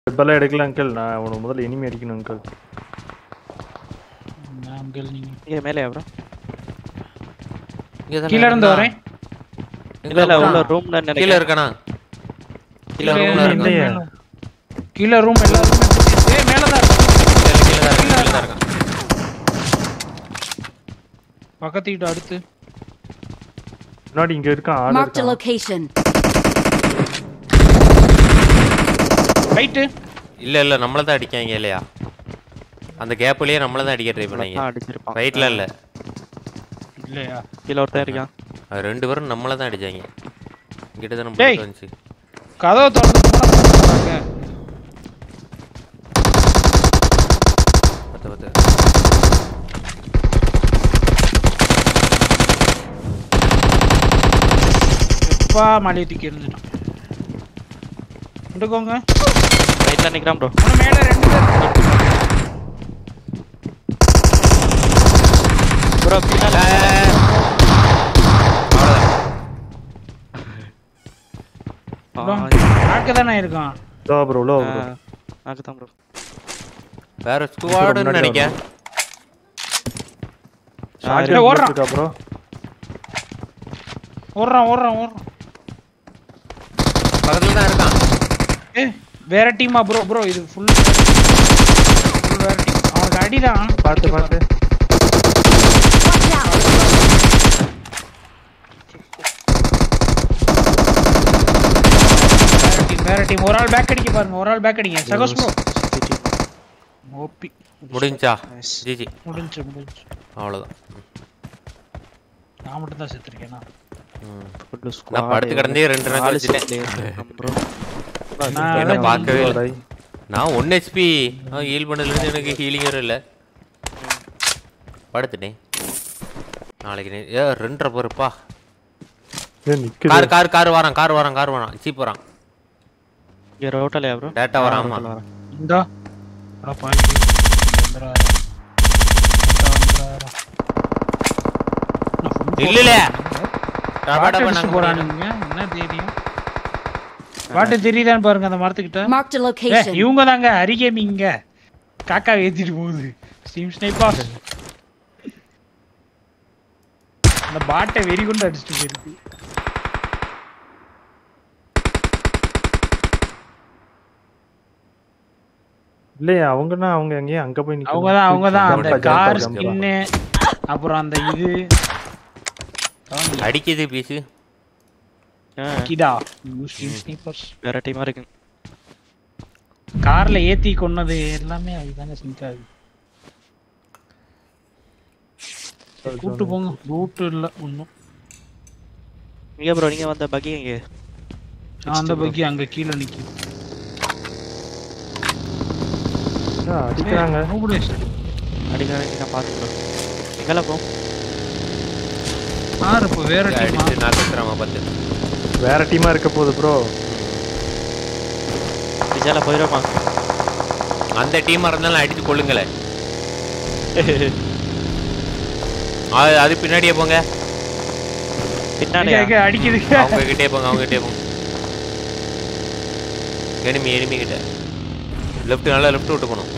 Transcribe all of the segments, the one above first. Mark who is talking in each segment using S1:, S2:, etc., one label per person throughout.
S1: இப்பெல்லாம் எடுக்கல அங்கிள் நான் உனக்கு முதல்ல இனிமே அடிக்கணும் அங்கிள்
S2: அங்கிள் நீங்க
S3: இங்க மேலே ப்ரோ
S4: இங்க தானே
S2: கீழ இருந்து
S4: இருந்தா?
S2: வரேன்
S3: இல்ல இல்ல உள்ள
S2: அப்புறம்
S3: ரூம்ல
S4: கீழ
S3: நினைக்கிறேன்
S4: இருக்கானா கீழ
S2: கீழ
S4: ரூம்ல
S2: இருந்து
S4: இருக்கான்
S1: இல்லையே.
S2: மேல. கீழ ரூம் எல்லாருமே பூட்டிட்டு- ஏய் மேல தான் இருக்கு
S4: கீழ கீழ தான் இருக்கான் கீழ தான் இருக்கான்
S2: பக்கத்து வீட்டு அடுத்து
S1: முன்னாடி இங்க இருக்கான் ஆள்
S5: Marked a
S1: இருக்கான்
S5: location.
S2: ரைட்டு
S4: இல்ல இல்ல நம்மள தான் அடிக்காங்க இல்லையா அந்த கேப்லயே நம்மள தான் அடிக்க ட்ரை பண்ணாங்க
S3: அடிச்சிருப்பான்
S4: ரைட்ல இல்ல
S2: இல்லையா
S3: கீழ ஒருத்தன் இருக்கான்
S4: அது ரெண்டு பேரும் நம்மள தான் அடிச்சாங்க கிட்ட தானே
S2: டேய்.
S4: போட்டு வந்துச்சு
S2: கதவை திறந்து போனாங்க
S4: பத்து பத்து
S2: எப்பா மலையை தூக்கி எறிஞ்சிட்டான் எடுக்கோங்க
S3: ரைட்ல நிக்கிறான் ப்ரோ
S2: உன மேல ரெண்டு பேர்
S3: ப்ரோ பின்னால
S2: நாக்கு தானே இருக்கான்
S1: இதோ ப்ரோ உள்ள ப்ரோ
S3: நாக்குதான் ப்ரோ
S4: வேற ஸ்குவாடுன்னு
S1: முன்னாடி
S4: நினைக்க
S1: ஷார்ட்
S2: ஏய், ஓடுறான்.
S1: இருக்கா ப்ரோ
S2: ஓடுறான் ஓடுறான் ஓடுறான்
S4: பக்கத்துல தான் இருக்கான்
S2: ஏ வேற டீமா ப்ரோ ப்ரோ இது ஃபுல் ஃபுல் வேற டீம் அவனுக்கு அடிதான்
S1: பார்த்து பார்த்து
S5: Watch out!
S2: வேற டீம் வேற டீம் ஒரு ஆள் பேக் அடிக்க பாருங்க ஒரு ஆள் பேக் அடிங்க சகோஸ் ப்ரோ ஓபி
S4: முடிஞ்சா
S3: Nice.
S4: ஜிஜி
S2: முடிஞ்சு முடிஞ்சு
S4: அவ்வளவுதான்
S2: நான் மட்டும் தான் செத்துருக்கேனா
S4: ம்.
S3: ஃபுல்
S4: நான்
S3: ஸ்குவாட்
S4: படுத்து கிடந்தே ரெண்டு நாள் வச்சுட்டேன்
S3: ப்ரோ
S2: நான்
S4: என்ன
S2: அதான்
S4: பார்க்கவே இல்லை
S1: டேய்.
S4: நான் ஒன் ஹெச்பி ஹீல் பண்ணதுலேருந்து எனக்கு ஹீலிங் வரும் இல்லை படுத்துட்டேன் நாளைக்கு நே- ஏ ரெண்டரை பொறுப்பா
S1: ஏய் நிக்குது
S4: கார் கார் கார் வரான் கார் வரான் கார் வரான் ஜீப் வரான்
S3: இங்க ரோட்டலையா ப்ரோ
S4: டேட்டா வரான் ஆமா
S2: இந்தா அட பாட்டி வந்துறாரு
S4: இல்லல
S2: பாட்டு அடிச்சு போறானுங்க என்ன தெரியும் பாட்டு தெரியுதான்னு பாருங்க அந்த மரத்துக்கிட்ட
S5: Marked a
S2: ஏ,
S5: location.
S2: இவங்க தாங்க அரிகேமிங்க காக்கா ஏத்திட்டு போகுது ஸ்டீம் ஸ்னைப்பர் அந்த பாட்டை வெறி கொண்டு அடிச்சுட்டு போயிருக்கு
S1: இல்லையா அவங்கன்னா அவங்க எங்கேயும் அங்க போய் நிக்கணும்.
S2: அவங்க தான் அவங்க தான் அந்த
S1: ஜம்பா, ஜம்பா,
S2: கார்
S1: ஜம்பா.
S2: ஸ்கின்னு அப்புறம் அந்த இது
S4: அடிக்குது பீஸு
S2: கிடா ஸ்டீம் ஸ்னைப்பர்ஸ்
S3: வேற டீமா இருக்கு
S2: கார்ல ஏத்தி கொன்னது எல்லாமே அதுதாங்க சிங்க் ஆகுது சரி, கூப்பிட்டு போங்க ரூட் இல்ல ஒன்றும்
S3: இங்க ப்ரோ நீங்க வந்த பக்கி இங்க
S2: அந்த பக்கி அங்க கீழே நிக்குது
S1: ஆ, அடிக்கிறாங்க
S3: அடிக்கிறாங்க நான் பாத்து ப்ரோ எங்கல போ
S2: ஆறு இப்போ வேற டீமா
S4: அடிச்சு நான் கத்துறாமா பார்த்து
S1: வேற டீமா இருக்க போகுது ப்ரோ
S3: விஜயால போயிரோமா
S4: அந்த டீமா இருந்தாலும் அடிச்சு கொள்ளுங்களேன் அது அது பின்னாடியே போங்க
S3: பின்னாடியா
S2: அடிக்குது
S4: அவங்க கிட்டே போங்க அவங்க கிட்டே போங்க எனிமி எனிமி கிட்ட லெஃப்ட் நல்லா லெஃப்ட் விட்டு போகணும்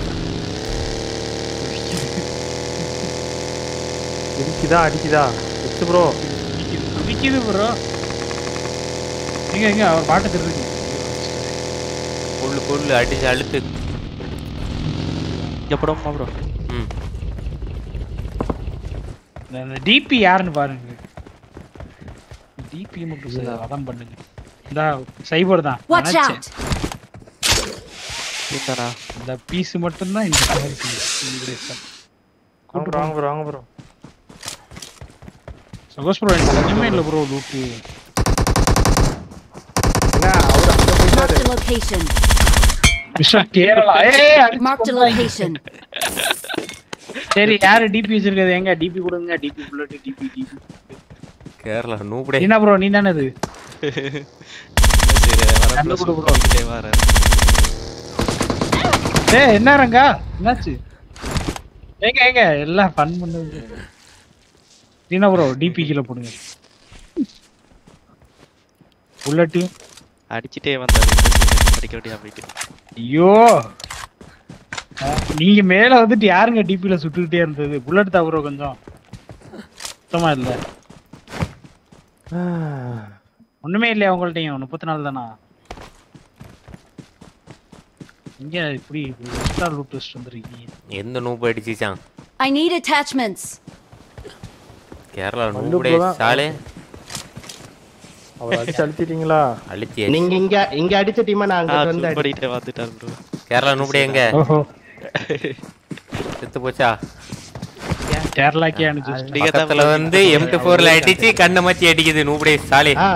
S1: இடிக்குதா அடிக்குதா எச்சு ப்ரோ
S2: அடிக்குது ப்ரோ எங்க எங்க அவர் பாட்டு திருடுங்க
S4: புல்லு புல்லு அடிச்சு அழுத்து
S3: இங்க போடுமா ப்ரோ
S4: ம்
S2: இந்த டிபி யாருன்னு பாருங்க டிபி மட்டும் சரி, அதான் பண்ணுங்க இந்த சைபர் தான்
S5: Watch
S2: நினைச்சேன்.
S5: out!
S3: பின்னாடா
S2: இந்த பீஸ் மட்டும் தான் இந்த கலருக்கு இன்கிரேஷன்
S1: வாங்க ப்ரோ வாங்க ப்ரோ வாங்க ப்ரோ
S2: சகோஸ் ப்ரோ எனக்கு ஒண்ணுமே இல்லை ப்ரோ லூட்டு
S1: என்ன அவர் அங்க போயிட்டாரு
S5: Marked a location.
S2: கேரளா ஏய், அடிச்சு
S5: Marked a
S2: கொன்னாங்க.
S5: location.
S2: சரி யாரு டிபி வச்சிருக்கிறது எங்க டிபி கொடுங்க DP bullet DP DP
S4: Kerala நூபடே
S2: என்ன ப்ரோ நீ தானே இது
S3: சரி வர
S2: கண்டு கொடு bro.
S3: ப்ரோ வர
S2: ஏய் என்ன ரங்கா என்னாச்சு ஏங்க ஏங்க எல்லாம் ஃபன் பண்ணுது என்ன ப்ரோ டிபி கீழே போடுங்க புல்லட்டு
S3: அடிச்சிட்டே வந்தாரு அடிக்க வேண்டியதா போயிட்டு
S2: ஐயோ அஹ், நீங்க மேல வந்துட்டு யாருங்க டிபில சுட்டுக்கிட்டே இருந்தது புல்லட் தான் ப்ரோ கொஞ்சம் சுத்தமா இல்ல ஒண்ணுமே இல்லையா உங்கள்ட்டையும் முப்பத்தி நாலு தானா இங்க இப்படி எக்ஸ்ட்ரா லூட் வச்சுட்டு வந்துருக்கீங்க
S4: எந்த நூப்பு அடிச்சிச்சான்
S5: I need attachments.
S4: கேரளா
S1: வந்து
S4: நூபுடே
S1: இப்போதான்
S4: சாலே
S1: அவர் அடிச்சு அழுத்திட்டீங்களா
S4: அழிச்சி
S6: நீங்க இங்க இங்க அடிச்ச டீமா நான் அங்க வந்து அடி-
S3: பண்ணிட்டு வந்துட்டாரு ப்ரோ
S4: கேரளா நூபுடே எங்க
S2: ஓஹோ
S4: செத்து போச்சா
S2: கேரளாக்கே அனுப்பிச்சு
S3: நீங்க தான்
S4: பக்கத்துல வந்து எம் டூ ஃபோர்ல அடிச்சு கண்ணை மச்சி அடிக்குது நூபுடே சாலே
S6: ஆ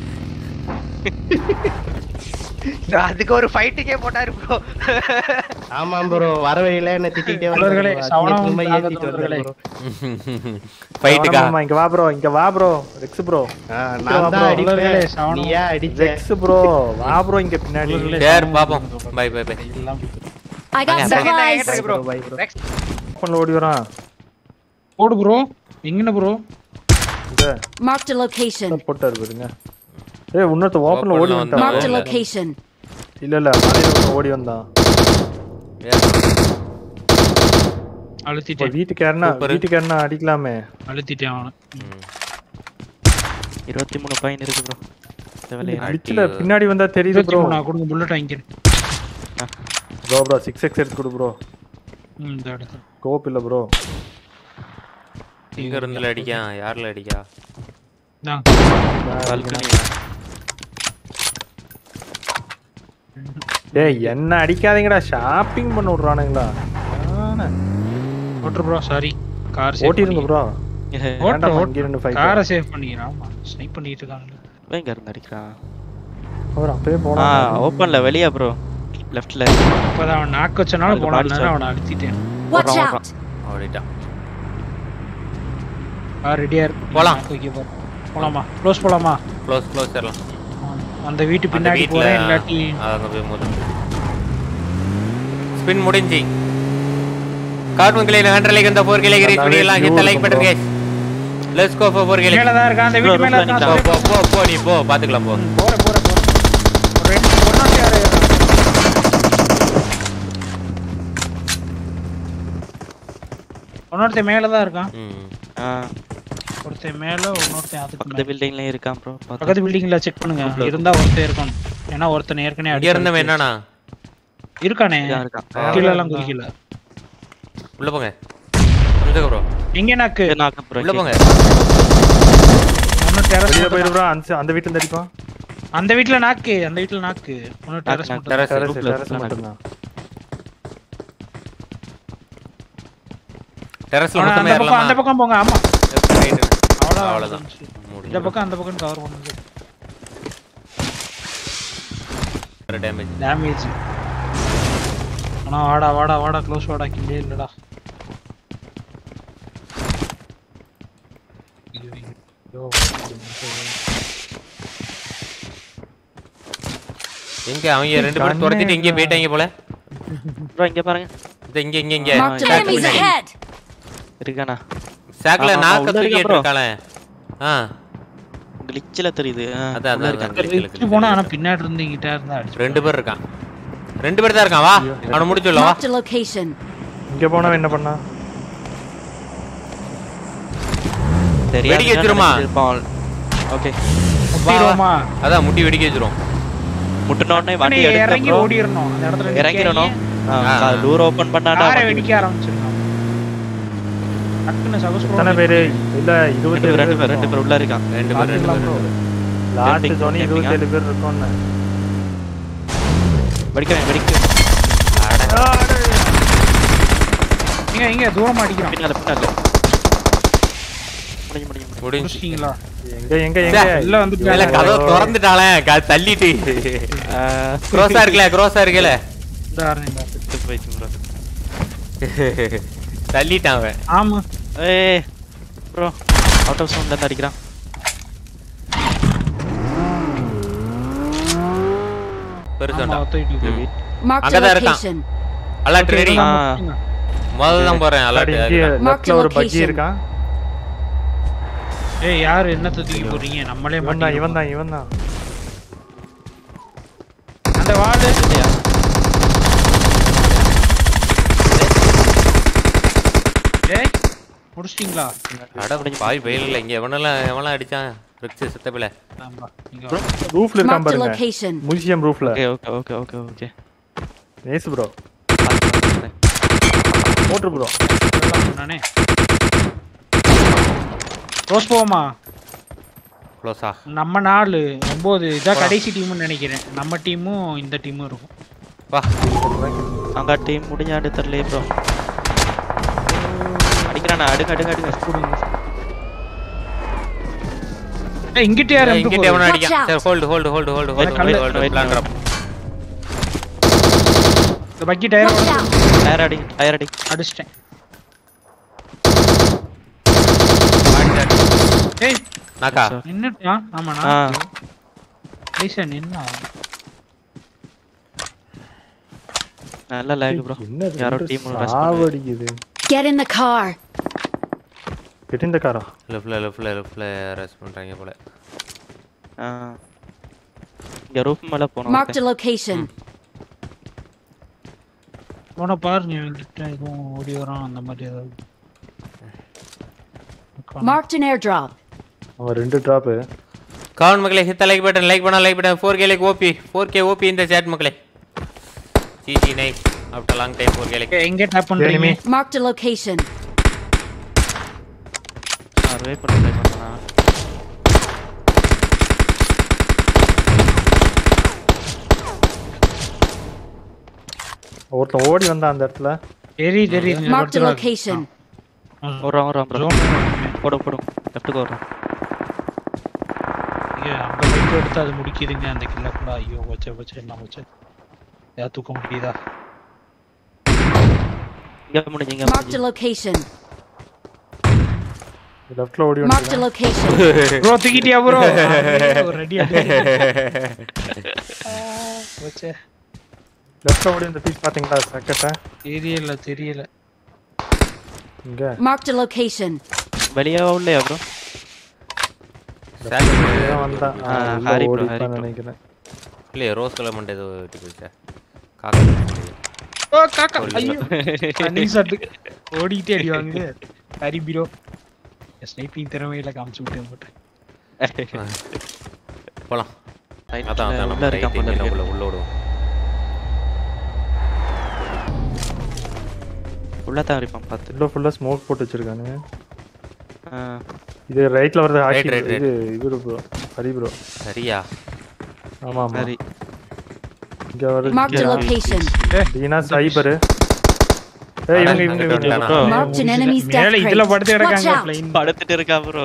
S7: அதுக்கு ஒரு ஃபைட்டுக்கே போட்டாரு ப்ரோ
S6: ஆமா ப்ரோ வர வழியில என்ன திட்டிட்டே
S2: தோழர்களே, சவணம்
S6: திரும்ப
S2: தாங்க
S6: ஏத்திட்டு
S2: தோழர்களே.
S6: வந்தேன் bro.
S4: ஃபைட்டுக்கா
S1: ஆமா, இங்க வா ப்ரோ இங்க வா ப்ரோ ரெக்ஸ் ப்ரோ
S6: ஆ, நான் தான்
S2: தோழர்களே,
S6: அடிப்பேன்
S2: சவணம்.
S6: நீ ஏன் அடிச்ச
S1: ரெக்ஸ் ப்ரோ வா ப்ரோ இங்க பின்னாடி
S4: சரி பாப்போம் பை பை பை
S2: எல்லாம்
S5: I got
S4: Okay.
S5: supplies.
S7: Bro
S1: bye bro ஓப்பன்ல ஓடி வரான்
S2: போடு ப்ரோ எங்கன ப்ரோ
S1: இந்த
S5: Marked a location.
S1: போட்டாரு பாருங்க ஏய் இன்னொருத்த ஓப்பன்ல ஓடி
S4: Openல
S1: வந்தான்
S5: Marked a
S4: இல்ல.
S5: location.
S1: இல்ல இல்ல மலையில ஒருத்தன் ஓடி வந்தான் இப்போ
S2: அழுத்திட்டேன்
S1: வீட்டுக்கு யாருன்னா
S4: Super.
S1: வீட்டுக்கு யாருன்னா அடிக்கலாமே
S2: அழுத்திட்டேன் அவனை
S3: இருபத்தி மூணு பாயிண்ட் இருக்கு ப்ரோ தேவையில்லையா
S1: அடிச்சுல பின்னாடி வந்தா தெரியுது
S2: இருபத்தி
S1: ப்ரோ
S2: மூணா கொடுங்க புல்லட் வாங்கிக்கிறேன்
S1: ப்ரோ ப்ரோ சிக்ஸ் எக்ஸ் எடுத்து கொடு ப்ரோ
S2: ம், இந்த இடத்துல
S1: கோப் இல்ல ப்ரோ
S4: எங்க இருந்துல அடிக்கா யாருல அடிக்கா
S2: இந்தாங்க.
S3: பால்கனி
S1: டேய் என்ன அடிக்காதீங்கடா ஷாப்பிங் பண்ண விடுறானுங்களா
S2: ஓட்டுரு ப்ரோ சாரி கார்
S1: ஓட்டிருங்க ப்ரோ
S2: ஓட்டு
S1: வேண்டாம்,
S2: ஓட்டு
S1: இங்க ரெண்டு fight.
S2: காரை சேவ் பண்ணிக்கிறேன் ஆமா ஸ்னைப் பண்ணிட்டு இருக்காங்க
S3: எங்க இருந்து அடிக்கிறான்
S1: அவர் அப்பவே
S3: ஆ
S1: போனா
S3: ஓப்பன்ல வெளியா ப்ரோ லெஃப்ட்ல
S2: இப்பதான் அவன் நாக்கு வச்சனால
S3: அதுக்கு
S2: போனான்
S3: body shot.
S2: அவனை அழுத்திட்டேன்
S5: Watch
S3: Wrong,
S5: out.
S4: ஓடிட்டான்
S2: கார் ரெடியா இருக்கு
S4: போலாம்.
S2: நாக்கு வைக்க போறோம் போலாமா க்ளோஸ் போலாமா
S4: க்ளோஸ் க்ளோஸ் தரலாம்
S2: அந்த வீட்டு
S4: அந்த
S2: பின்னாடி
S4: வீட்ல
S2: போறேன் இல்லாட்டி
S4: அங்க போய் மோதும் ஸ்பின் முடிஞ்சு கார்ட்டூன் கிளை ஹண்ட்ரட் லைக் இந்த ஃபோர் கிளை ரீச் பண்ணிடலாம் ஹிட் லைக் பண்ணுங்க லெட்ஸ் கோ ஃபார் ஃபோர் கிளை
S2: மேல தான் இருக்கான் அந்த வீட்டு மேல
S3: Bro,
S2: இருக்கான்
S4: போ
S2: sorry.
S4: போ போ போ நீ போ பாத்துக்கலாம் போ
S2: ம், போறேன் போறேன் போறேன் ஒரு ரெண்டு பொண்ணாட்டி யாரு இன்னொருத்தன் மேல தான் இருக்கான்
S4: ம்
S3: ஆ
S2: ஒருத்தன் மேல இன்னொருத்தன் அதுக்கு
S3: பக்கத்து
S2: மேல
S3: பில்டிங்லயும் இருக்கான் ப்ரோ
S2: பக்கத்து பில்டிங்ல செக் பண்ணுங்க இருந்தா ஒருத்தன் இருக்கான் ஏன்னா ஒருத்தன் ஏற்கனவே
S4: இங்க
S2: அடி
S4: இருந்தவன் என்னண்ணா
S2: இருக்கானே
S3: இருக்கான்
S2: கீழ எல்லாம் குதிக்கல
S4: உள்ள போங்க புரிஞ்சுக்க ப்ரோ
S2: எங்க நாக்கு
S3: நாக்கு ப்ரோ
S4: உள்ள போங்க
S2: ஒன்னு டெரஸ்
S1: வெளியில போயிரு ப்ரோ அந்த அந்த வீட்டுல இருந்து அடிப்பான்
S2: அந்த வீட்ல நாக்கு அந்த வீட்ல நாக்கு ஒன்னு டெரஸ்
S3: நாக்கு,
S2: மட்டும்
S4: டெரஸ்
S1: டெரஸ்
S3: roofல
S1: டெரஸ்
S3: இருக்கு.
S1: மட்டும் தான்
S4: டெரஸ்ல
S2: அவன
S4: மொத்தமே
S2: அந்த பக்கம் அந்த
S4: ஏறலாமா
S2: பக்கம் போங்க ஆமா
S4: ரைட்
S2: அவ்வளவுதான்
S4: அவ்வளவுதான்
S2: இந்த
S4: முடிஞ்சு
S2: பக்கம் அந்த பக்கம் கவர் பண்ணுங்க
S4: டேமேஜ்
S2: டேமேஜ் ஆனா வாடா வாடா வாடா க்ளோஸ் வாடா கில்லே இல்லடா
S4: எங்க அவங்க ரெண்டு பேரும் துரத்திட்டு இங்கே போயிட்டாங்க போல
S3: ப்ரோ இங்க பாருங்க
S4: இந்த இங்க இங்க இங்க
S5: Marked
S4: சாக்கு
S5: enemies
S4: பின்னாடி.
S5: ahead.
S3: இருக்கானா
S4: சாக்குல
S3: ஆமா,
S4: நாக்க
S3: உள்ள
S4: தூக்கிட்டு
S3: இருக்கா bro?
S4: இருக்காளே ஆ
S3: கிளிச்சில தெரியுது ஆ,
S4: அதான்
S3: உள்ள
S4: அதான்
S3: இருக்கான்.
S4: அதான் கிளி, கிளி,
S2: ரிச்சு
S4: கிளி,
S2: போனா
S4: கிளி.
S2: ஆனா பின்னாடி இருந்து இங்கிட்ட இருந்தா அடிச்சு
S4: ரெண்டு பேர் இருக்கான் ரெண்டு பேர் தான் இருக்கான் வா அவனை முடிச்சுடலாம் வா
S5: Marked a location.
S1: இங்க போனவன் என்ன பண்ணா
S3: தெரியாதுங்க,
S4: வெடிக்க வச்சிருமா?
S3: நினைச்சிருப்பான். ஓகே
S2: போயிடுவோமா
S4: அதான் முட்டி வெடிக்க வச்சிரும்
S3: முட்டின உடனே வண்டி
S2: நீ
S3: எடுக்க
S2: இறங்கி
S3: bro.
S2: ஓடிரணும் அந்த இடத்துல
S3: இறங்கிடணும்
S4: ஆ.
S3: டூர் ஓபன் பண்ணாடா
S2: காரை
S3: வண்டி
S2: வெடிக்க ஆரம்பிச்சிருக்கோம் டக்குன்னு சகஸ்
S1: எத்தனை பேரு இல்ல
S3: ரெண்டு
S1: இருபத்தி
S3: பேர் ரெண்டு பேர் ரெண்டு பேர் உள்ள இருக்கான்
S4: ரெண்டு பேர் ரெண்டு பேர் ரெண்டு பேர்.
S1: லாஸ்ட்
S3: Camping,
S1: சொன்னி
S3: camping,
S1: இருபத்தி ஏழு பேர் இருக்கோம்னு
S3: வெடிக்கிறேன் வெடிக்க
S2: இங்க இங்க தூரமா அடிக்கிறான்
S3: பின்னால பின்னால முடிஞ்சு முடிஞ்சு முடிஞ்சு.
S4: முடிஞ்சு
S2: முடிச்சிட்டீங்களா
S1: எங்க எங்க எங்க
S2: இல்ல வந்து
S4: இல்ல கதவை திறந்துட்டாளே க- தள்ளிட்டு
S3: ஆ,
S4: க்ரோஸா இருக்குல்ல க்ரோஸா இருக்குல்ல
S2: இந்த ஆரஞ்சு இந்த ஆரஞ்சு.
S3: செத்து போயிடுச்சு bro.
S4: தள்ளிட்டான் அவன்
S2: ஆமா
S3: ஏய் ப்ரோ அவுட் ஆஃப் சவுண்ட்ல இருந்து அடிக்கிறான்
S4: பெருசாண்டா
S2: ஆமா, ஒத்த வீட்டுக்கு.
S4: ம்.
S5: Marked a
S4: அங்கதான் இருக்கான்.
S5: location.
S4: அலர்ட் ரெடி
S3: ஆ.
S4: முதல்ல தான் போறேன் அலர்ட்
S1: லெஃப்ட்ல
S5: Mark
S1: ஒரு
S5: the
S1: பக்கி
S5: location.
S1: இருக்கான்
S2: ஏய் யாரு என்னத்த தூக்கி போடுறீங்க நம்மளே
S1: இவன் தான்
S2: மாட்டிக்கிட்டோம்.
S1: இவன் தான் இவன் தான்
S2: அந்த வார்டு
S3: இல்லையா
S2: ஏய் முடிச்சிட்டீங்களா
S4: அட முடிஞ்சு பாவி பயில் இல்லை இங்கே எவனெல்லாம் எவனெல்லாம் அடிச்சான் ரிக்ஸ் சித்தப்பில
S2: ஆமா நீங்க
S1: ரூஃப்ல இருக்கான்
S5: Marked a
S1: பாருங்க
S5: location.
S1: மியூசியம் ரூஃப்ல
S3: okay okay okay okay okay
S1: நேசு ப்ரோ மோட்டர் ப்ரோ
S2: நானே ரோஸ் போவோமா
S4: க்ளோஸா
S2: நம்ம நாலு ஒன்பது இதான் கடைசி டீம்னு நினைக்கிறேன் நம்ம டீமும் இந்த டீமும் இருக்கும்
S4: வா
S3: அங்க டீம் முடிஞ்சாண்டு தெரியல ப்ரோ அடிக்கிறானா அடுங்க அடுங்க அடுங்க
S2: ஏய் இங்கிட்ட யார் எம்
S4: இங்கிட்ட எவனும்
S5: Watch
S4: அடிக்கான்
S5: out.
S4: சரி hold hold hold hold hold
S2: கல்லு-
S4: ஹோல்டு ஹோல்டு பிளான் ட்ராப்
S2: இந்த பக்கி டயர்
S5: Watch out!
S3: டயர் அடி டயர் அடி
S2: அடிச்சிட்டேன் ஏய்
S4: நாக்கா
S2: நின்னுட்டா ஆமாண்ணா
S3: ஆ
S2: ஐசா நின்னா
S3: நல்ல லேக் ப்ரோ
S1: என்ன
S3: யாரோ
S1: ரெண்டு
S3: டீம்
S1: சாவடிக்குது
S5: Get in the car.
S1: Get in the காரா
S4: லெஃப்ட்ல லெஃப்ட்ல லெஃப்ட்ல ரெஸ்ட் பண்றாங்க போல
S3: இங்க ரூஃப் மேல போனோம்
S5: Marked a location.
S2: போன பாருங்க என்கிட்ட எதுவும் ஓடி வரான் அந்த மாதிரி ஏதாவது
S5: Marked an airdrop.
S1: அவன் ரெண்டு டிராப்பு
S4: காவன் மக்களே ஹித்த லைக் பட்டன் லைக் பண்ணா like button four K like OP four K OP இந்த சேட் மக்களே GG nice after long time four K like
S2: எங்க டேப் பண்றீங்க
S5: Marked a location.
S3: ரிவே பண்ண ட்ரை பண்ணா
S1: ஒருத்தன் ஓடி வந்தான் அந்த இடத்துல
S2: தெரி தெரியுது
S5: Marked a location.
S3: ஓடுறான் ஓடுறான் ப்ரோ போடு போடு லெஃப்ட்டுக்கு ஓடுறான்
S2: அந்த பைக் எடுத்து அது முடிக்குதுங்க அந்த கில்ல கூட ஐயோ வச்ச வச்ச என்ன வச்ச ஏதாவது தூக்க முடியுதா
S3: இங்க முடிஞ்சு இங்க
S5: Marked a location.
S1: லெஃப்ட்ல ஓடி
S5: Marked a
S1: வந்து
S5: location.
S2: ப்ரோ தூக்கிட்டியா ப்ரோ ரெடி வச்ச
S1: லெஃப்ட்ல ஓடி வந்து பீஸ் பாத்தீங்களா செக்கட்ட
S2: தெரியல தெரியல
S1: இங்க
S5: Marked a location.
S3: வெளியே உள்ளையா ப்ரோ
S1: இவன் வந்தான்
S3: ஆ,
S1: ஆ, உள்ள
S3: ஹாரி bro,
S1: ஓடிப்பான்னு
S3: ஹாரி bro.
S1: நினைக்கிறேன்
S4: இல்லையே ரோஸ் கலர் மண்டே ஏதோ வெட்டி போயிடுச்சா காக்கா
S2: ஓ காக்கா ஐயோ நீ சட்டு ஓடிட்டே அடி வாங்குது ஹரி பீரோ ஸ்னைப்பிங் திறமையில காமிச்சு விட்டேன் போட்டேன்
S4: போலாம்
S3: Right,
S4: அதான் அதான்
S3: உள்ள
S4: நம்ம
S3: இருக்கான்
S4: ரைட்
S3: போல
S4: இங்கே
S3: இருக்கு.
S4: உள்ள உள்ள விடுவோம்
S3: உள்ள தான் இருப்பான் பார்த்து
S1: உள்ள ஃபுல்லா ஸ்மோக் போட்டு வச்சிருக்கானுங்க
S3: ஆ,
S1: இது ரைட்ல வரது
S4: Right,
S1: ஆக்கி
S4: right, right.
S1: இது இவரு ப்ரோ ஹரி ப்ரோ
S4: சரியா
S1: ஆமா ஆமா
S3: சரி
S1: இங்க வருது
S5: Marked a location.
S1: டீனா சைபர் ஏய் இவங்க இவங்க
S4: அங்கிட்டு
S1: இவங்க
S4: வந்துட்டானா?
S3: bro
S5: Marked an enemy's death
S2: மேல இதுல
S5: crate.
S2: படுத்து
S5: Watch
S2: கிடக்காங்க
S5: out.
S2: பிளைன்
S3: படுத்துட்டு இருக்கா ப்ரோ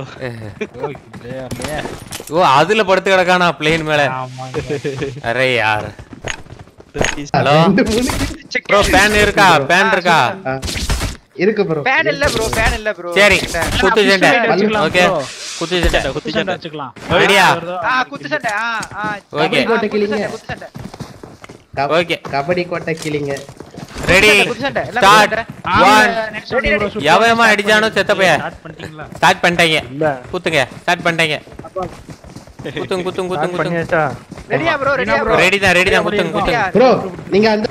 S4: ஓ அதுல படுத்து கிடக்கானா பிளேன் மேல அரே யார் ஹலோ ப்ரோ பேன் இருக்கா பேன் இருக்கா
S6: இருக்கு ப்ரோ
S7: பேன் இல்ல ப்ரோ பேன் இல்ல ப்ரோ
S4: சரி குத்து சண்டை
S2: வச்சுக்கலாம்
S4: ஓகே
S2: bro.
S4: குத்து சண்டை
S3: குத்தி சண்டை
S2: வச்சுக்கலாம்
S4: ரெடியா
S7: ஆ குத்து சண்டை ஆ ஆ
S4: ஓகே
S7: ஆ, குத்து சண்டை, குத்து சண்டை
S6: கப-
S4: ஓகே
S6: கபடி கோட்டை கிளிங்க
S4: ரெடி
S7: குத்து சண்டை எல்லாம்
S4: ஸ்டார்ட்
S7: குத்து சண்டை.
S4: ஒன் எவன் அடிச்சானோ செத்த பைய
S2: ஸ்டார்ட் பண்ணிட்டீங்களா
S4: ஸ்டார்ட் பண்ணிட்டாங்க
S1: இல்ல
S4: குத்துங்க ஸ்டார்ட் பண்ணிட்டாங்க குத்துங்க குத்துங்க குத்துங்க
S1: ஸ்டார்ட்
S4: குத்துங்க
S1: பண்ணியாச்சா
S7: ரெடியா ப்ரோ ரெடியா ப்ரோ
S4: ரெடி தான் ரெடி தான் குத்துங்க குத்துங்க
S6: ப்ரோ நீங்க அந்த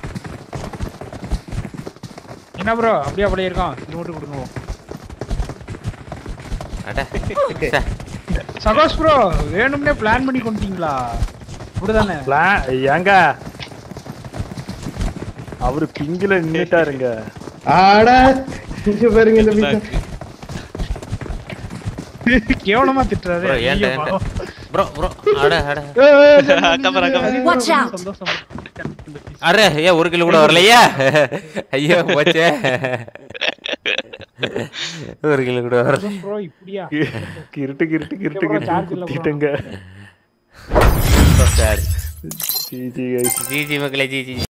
S2: என்ன ப்ரோ அப்படியே அப்படியே இருக்கோம் இது மட்டும் கொடுங்க
S4: அட சே.
S2: சகோஸ் ப்ரோ வேணும்னே பிளான் பண்ணி கொண்டீங்களா அப்படிதானே
S1: பிளான் ஏங்க அவரு பிங்கில நின்னுட்டாருங்க
S6: ஆடா இங்க பாருங்க இந்த பீஸா.
S2: கேவலமா திட்டுறாரு
S4: ப்ரோ ஏன்டா
S2: ஐயோ,
S4: ஏன்டா ப்ரோ ப்ரோ அட அட
S3: அக்கப்புறம் அக்கப்புறம்
S5: Watch out.
S2: சந்தோஷம்
S4: அரே ஏன் ஒரு கிலோ கூட வரலையா ஐயோ போச்சே ஒரு கிலோ கூட வரல
S2: ப்ரோ இப்படியா
S1: கிருட்டு கிருட்டு கிருட்டு
S2: அப்புறம்
S1: கிருட்டு
S2: charge இல்ல bro.
S1: குத்திட்டுங்க
S4: சரி
S1: G G guys.
S4: G G மக்களே ஜி ஜி